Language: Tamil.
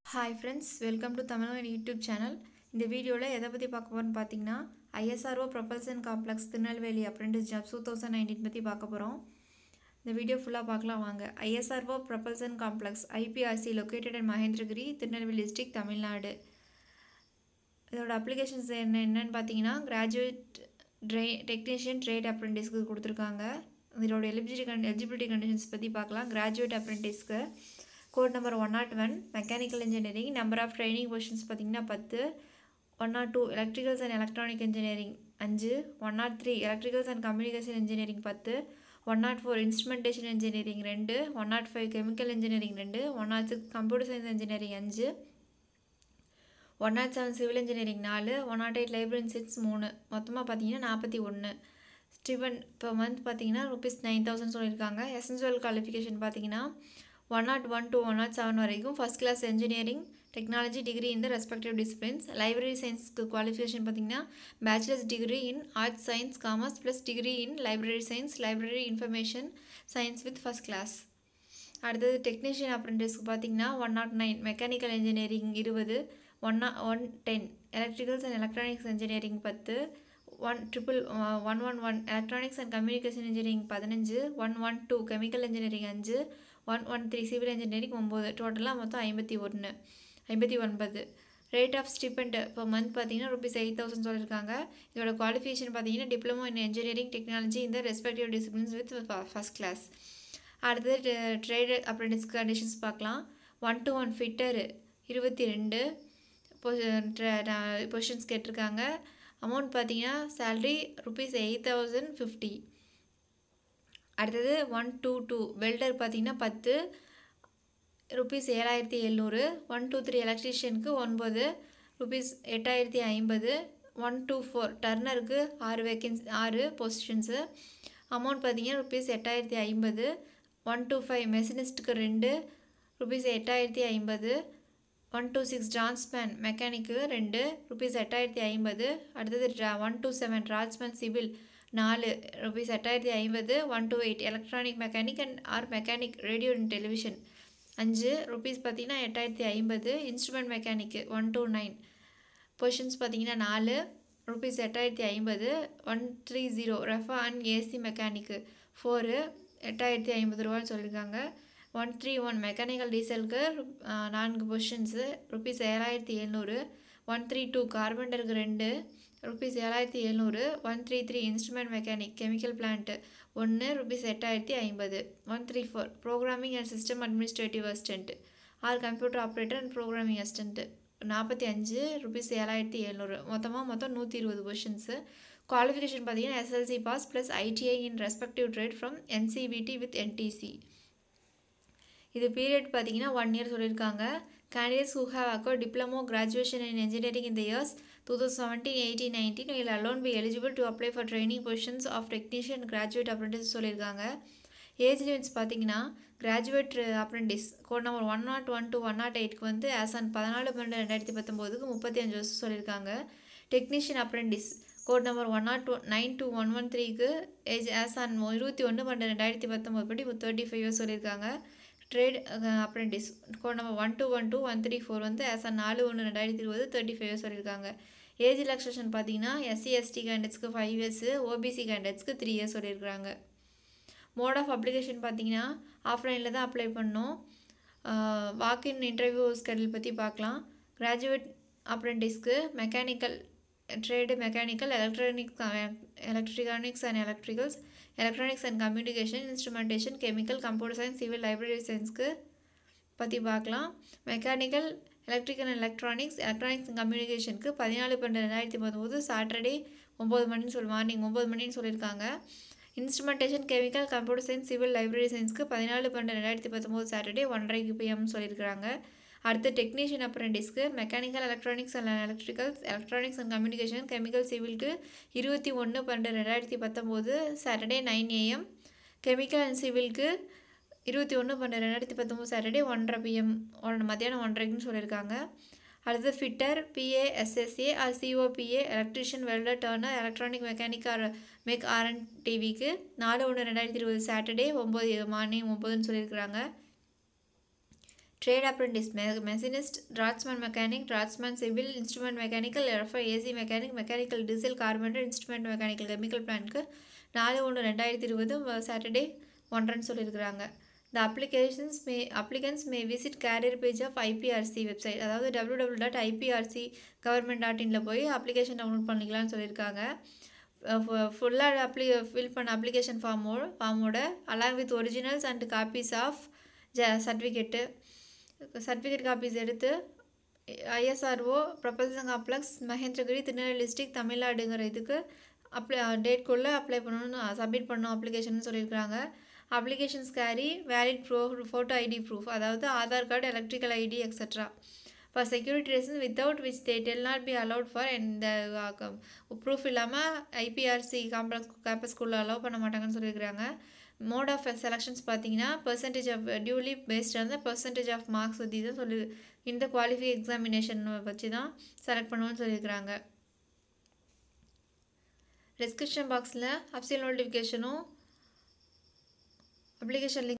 hi friends welcome to Tamil YouTube channel இந்த வீடியோவில் எதை பற்றி பார்க்க போகிறோம்னு பார்த்தீங்கன்னா ISRO propulsion complex Tirunelveli apprentice job two thousand nineteen பற்றி பார்க்க போகிறோம் இந்த வீடியோ ஃபுல்லாக பார்க்கலாம் வாங்க ISRO propulsion complex IPRC located at Mahendragiri Tirunelveli district Tamil Nadu இதோட அப்ளிகேஷன்ஸ் என்ன என்னன்னு பார்த்தீங்கன்னா கிராஜுவேட் ட்ரை டெக்னீஷியன் ட்ரேட் அப்ரெண்டிஸ்க்கு கொடுத்துருக்காங்க இதோட எலிஜிபிலிட்டி கன் எலிஜிபிலிட்டி கண்டிஷன்ஸ் பற்றி பார்க்கலாம் கிராஜுவேட் அப்ரெண்டிஸ்க்கு code number one nought one mechanical engineering number of training positions பார்த்தீங்கன்னா பத்து one nought two electricals and electronic engineering அஞ்சு one nought three electricals and communication engineering பத்து one nought four instrumentation engineering ரெண்டு one nought five chemical engineering ரெண்டு one nought six computer science engineering அஞ்சு one nought seven civil engineering நாலு one nought eight library six மூணு மொத்தமாக பார்த்தீங்கன்னா நாற்பத்தி ஒன்று ஸ்டிவன் இப்போ மந்த் பார்த்தீங்கன்னா ருபீஸ் நைன் தௌசண்ட் சொல்லியிருக்காங்க எசென்சுவல் குவாலிஃபிகேஷன் பார்த்தீங்கன்னா one nought one to one nought seven வரைக்கும் first class engineering technology degree இந்த ரெஸ்பெக்டிவ் டிசிப்ளின்ஸ் லைப்ரரி சயின்ஸ்க்கு குவாலிஃபிகேஷன் பார்த்தீங்கன்னா bachelors degree in arts science commerce plus degree in library science library information science with first class அடுத்தது டெக்னீஷியன் அப்ரெண்டிஸ்க்கு பார்த்தீங்கன்னா one nought nine mechanical engineering இருபது one nought one ten electricals and electronics engineering பத்து one triple one one one electronics and communication engineering பதினஞ்சு one one two chemical engineering அஞ்சு one one three civil engineering ஒம்பது டோட்டலாக மொத்தம் ஐம்பத்தி ஒன்று ஐம்பத்தி ஒன்பது ரேட் ஆஃப் ஸ்டிபெண்ட் இப்போ மந்த் பார்த்தீங்கன்னா ருபீஸ் எயிட் தௌசண்ட் சொல்லியிருக்காங்க இதோட குவாலிஃபிகேஷன் பார்த்தீங்கன்னா டிப்ளமோ இன் இன்ஜினியரிங் டெக்னாலஜி இந்த respective disciplines with first class அடுத்தது ட்ரேட் அப்ரெண்டிஸ் கண்டிஷன்ஸ் பார்க்கலாம் ஒன் டு ஒன் ஃபிட்டரு இருபத்தி ரெண்டு பொசிஷன்ஸ் கேட்டிருக்காங்க அமௌண்ட் பார்த்தீங்கன்னா salary rupees eight thousand fifty அடுத்தது ஒன் டூ டூ வெல்டர் பார்த்தீங்கன்னா பத்து ருபீஸ் ஏழாயிரத்தி எழுநூறு ஒன் டூ த்ரீ எலக்ட்ரிஷியனுக்கு ஒன்பது ருபீஸ் எட்டாயிரத்தி ஐம்பது ஒன் டூ ஃபோர் டர்னருக்கு ஆறு வேக்கன்சி ஆறு பொசிஷன்ஸு அமௌண்ட் பார்த்தீங்கன்னா ருபீஸ் எட்டாயிரத்தி ஐம்பது ஒன் டூ ஃபைவ் மெஷினிஸ்ட்டுக்கு ரெண்டு ருபீஸ் எட்டாயிரத்தி ஐம்பது ஒன் டூ சிக்ஸ் ஜான்ஸ்மேன் மெக்கானிக்கு ரெண்டு ருபீஸ் எட்டாயிரத்தி ஐம்பது அடுத்தது one two seven draughtsman civil நாலு ருபீஸ் எட்டாயிரத்தி ஐம்பது one two eight electronic mechanic and R mechanic radio and television அஞ்சு ருபீஸ் பார்த்தீங்கன்னா எட்டாயிரத்தி ஐம்பது instrument mechanic one two nine positions பார்த்தீங்கன்னா நாலு ருபீஸ் எட்டாயிரத்தி ஐம்பது ஒன் த்ரீ ஜீரோ ரெஃபா அண்ட் ஏசி மெக்கானிக்கு ஃபோரு எட்டாயிரத்தி ஐம்பது ரூபான்னு சொல்லியிருக்காங்க ஒன் த்ரீ ஒன் மெக்கானிக்கல் டீசலுக்கு நான்கு பொசிஷன்ஸு ருபீஸ் ஏழாயிரத்தி எழுநூறு ஒன் த்ரீ டூ கார்பெண்டருக்கு ரெண்டு ருபீஸ் ஏழாயிரத்தி எழுநூறு one three three instrument mechanic chemical plant ஒன்று ருபீஸ் எட்டாயிரத்தி ஐம்பது one three four programming and system administrative assistant or computer operator and programming assistant நாற்பத்தி அஞ்சு ருபீஸ் ஏழாயிரத்தி எழுநூறு மொத்தமாக மொத்தம் நூற்றி இருபது பொசிஷன்ஸு குவாலிஃபிகேஷன் பார்த்தீங்கன்னா SSLC pass plus ITI in respective trade from NCVT with NTC இது பீரியட் பார்த்தீங்கன்னா ஒன் இயர் சொல்லியிருக்காங்க candidates who have acquired diploma graduation in engineering இந்த years two thousand seventeen eighteen nineteen will alone be eligible to apply for training positions of technician graduate apprentice சொல்லியிருக்காங்க ஏஜ் லிமிட்ஸ் பார்த்தீங்கன்னா graduate apprentice code number one nought one to one nought எயிட்க்கு வந்து ஆஸ் ஆன் பதினாலு பன்னெண்டு ரெண்டாயிரத்தி பத்தொம்போதுக்கு முப்பத்தி அஞ்சு வருஷம் சொல்லியிருக்காங்க technician apprentice code number one nought one nine two one one த்ரீக்கு ஏஜ் ஆஸ் ஆன் இருபத்தி ஒன்று பன்னெண்டு ரெண்டாயிரத்தி பத்தொம்போது படி தேர்ட்டி ஃபைவ் இயர்ஸ் சொல்லியிருக்காங்க trade apprentice code number one two one two one three four வந்து ஆஸ் ஆன் நாலு ஒன்று ரெண்டாயிரத்தி இருபது தேர்ட்டி ஃபைவ் இயர்ஸ் சொல்லியிருக்காங்க ஏஜ் ரிலாக்ஸேஷன் பார்த்தீங்கன்னா எஸ்சி எஸ்டி கேண்டிடேட்ஸ்க்கு ஃபைவ் இயர்ஸு ஓபிசி கேண்டிடேட்ஸ்க்கு த்ரீ இயர்ஸ் சொல்லியிருக்காங்க மோட் ஆஃப் அப்ளிகேஷன் பார்த்தீங்கன்னா ஆஃப்லைனில் தான் அப்ளை பண்ணோம் வாக்கின் இன்டர்வியூ ஸ்கெடியூல் பற்றி பார்க்கலாம் கிராஜுவேட் அப்ரெண்டிஸ்க்கு mechanical trade mechanical electronics electronics and electricals electronics and communication instrumentation chemical computer science civil library சயின்ஸ்க்கு பற்றி பார்க்கலாம் mechanical electrical and electronics electronics and கம்யூனிகேஷனுக்கு பதினாலு பன்னெண்டு ரெண்டாயிரத்தி பத்தொம்போது சாட்டர்டே ஒம்பது மணின்னு சொல்லி மார்னிங் ஒம்பது மணின்னு சொல்லியிருக்காங்க instrumentation chemical computer science civil library சயின்ஸ்க்கு பதினாலு பன்னெண்டு ரெண்டாயிரத்தி பத்தொம்போது சாட்டர்டே ஒன்றரைக்கு பிஎம் சொல்லியிருக்காங்க அடுத்து டெக்னீஷியன் அப்ரெண்டிஸ்க்கு mechanical electronics and electricals electronics and communication chemical சிவிலுக்கு இருபத்தி ஒன்று பன்னெண்டு ரெண்டாயிரத்தி பத்தொம்போது Saturday nine AM chemical and சிவிலுக்கு இருபத்தி ஒன்று பன்னெண்டு ரெண்டாயிரத்தி பத்தொம்போது சாட்டர்டே ஒன்றரை பிஎம் ஒன் மத்தியானம் ஒன்றரைக்குன்னு சொல்லியிருக்காங்க அடுத்து fitter PA SSA or COPA electrician welder turner electronic mechanic or mech RN டிவிக்கு நாலு ஒன்று ரெண்டாயிரத்தி இருபது சாட்டர்டே ஒம்பது மார்னிங் ஒம்பதுன்னு சொல்லியிருக்கிறாங்க ட்ரேட் அப்ரெண்டிஸ் மெ machinist draughtsman mechanic draughtsman civil instrument mechanical FI AC mechanic mechanical diesel carpenter instrument mechanical chemical பிளான்க்கு நாலு ஒன்று ரெண்டாயிரத்தி இருபது சாட்டர்டே ஒன்றரைன்னு சொல்லியிருக்கிறாங்க the applications may applicants may visit career page of IPRC website அதாவது W W dot IPRC government dot இனில் போய் அப்ளிகேஷன் டவுன்லோட் பண்ணிக்கலாம்னு சொல்லியிருக்காங்க ஃபுல்லாக அப்ளி ஃபில் பண்ண அப்ளிகேஷன் ஃபார்மோட ஃபார்மோட along with originals and copies of ஜ சர்டிஃபிகேட்டு சர்டிஃபிகேட் காப்பீஸ் எடுத்து ISRO propulsion complex Mahendragiri Tirunelveli district தமிழ்நாடுங்கிற இதுக்கு அப்ளை டேட்குள்ளே அப்ளை பண்ணணும்னு சப்மிட் பண்ணணும் அப்ளிகேஷன் சொல்லியிருக்காங்க அப்ளிகேஷன்ஸ் கேரி வேலிட் ப்ரூ ஃபோட்டோ ஐடி ப்ரூஃப் அதாவது Aadhaar card electrical ID extra for security reason without which they tell not be allowed for இந்த ப்ரூஃப் இல்லாமல் ஐபிஆர்சி காம்ப்ளெக்ஸ் கேம்பஸ்குள்ளே அலோவ் பண்ண மாட்டாங்கன்னு சொல்லியிருக்கிறாங்க மோட் ஆஃப் செலெக்ஷன்ஸ் பார்த்தீங்கன்னா percentage of duly based on the percentage of marks பற்றி தான் சொல்லி இந்த குவாலிஃபை எக்ஸாமினேஷன் வச்சு தான் செலக்ட் பண்ணுவோன்னு சொல்லியிருக்கிறாங்க டிஸ்கிரிப்ஷன் பாக்ஸில் அப்சியல் நோட்டிஃபிகேஷனும் அப்ளிகேஷன் லிங்க்